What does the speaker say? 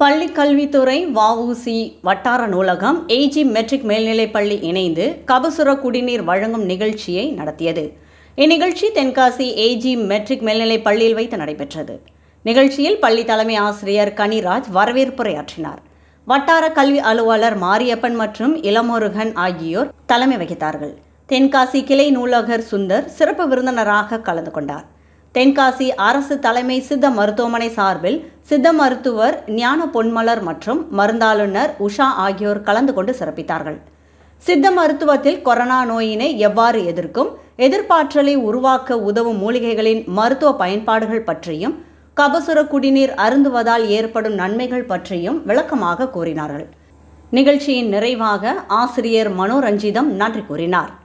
பள்ளி கல்வித்துறை வஉசி வட்டார நூலகம் ஏஜி மெட்ரிக் மேல்நிலைப் பள்ளி இணைந்து கபசுர குடிநீர் வழங்கும் நிகழ்ச்சியை நடத்தியது இந்நிகழ்ச்சி தென்காசி ஏஜி மெட்ரிக் மேல்நிலைப் பள்ளியில் வைத்து நடைபெற்றது நிகழ்ச்சியில் பள்ளி தலைமை ஆசிரியர் கனிராஜ் வரவேற்புரையாற்றினார் வட்டார கல்வி அலுவலர் மாரியப்பன் மற்றும் இளமுருகன் ஆகியோர் தலைமை வகித்தார்கள் தென்காசி கிளை நூலகர் சுந்தர் சிறப்பு விருந்தினராக கலந்து கொண்டார் தென்காசி அரசு தலைமை சித்த மருத்துவமனை சார்பில் சித்த மருத்துவர் ஞான பொன்மலர் மற்றும் மருந்தாளுநர் உஷா ஆகியோர் கலந்து கொண்டு சிறப்பித்தார்கள் சித்த மருத்துவத்தில் கொரோனா நோயினை எவ்வாறு எதிர்க்கும் எதிர்ப்பாற்றலை உருவாக்க உதவும் மூலிகைகளின் மருத்துவ பயன்பாடுகள் பற்றியும் கபசுர குடிநீர் அருந்துவதால் ஏற்படும் நன்மைகள் பற்றியும் விளக்கமாக கூறினார்கள் நிகழ்ச்சியின் நிறைவாக ஆசிரியர் மனோரஞ்சிதம் நன்றி கூறினார்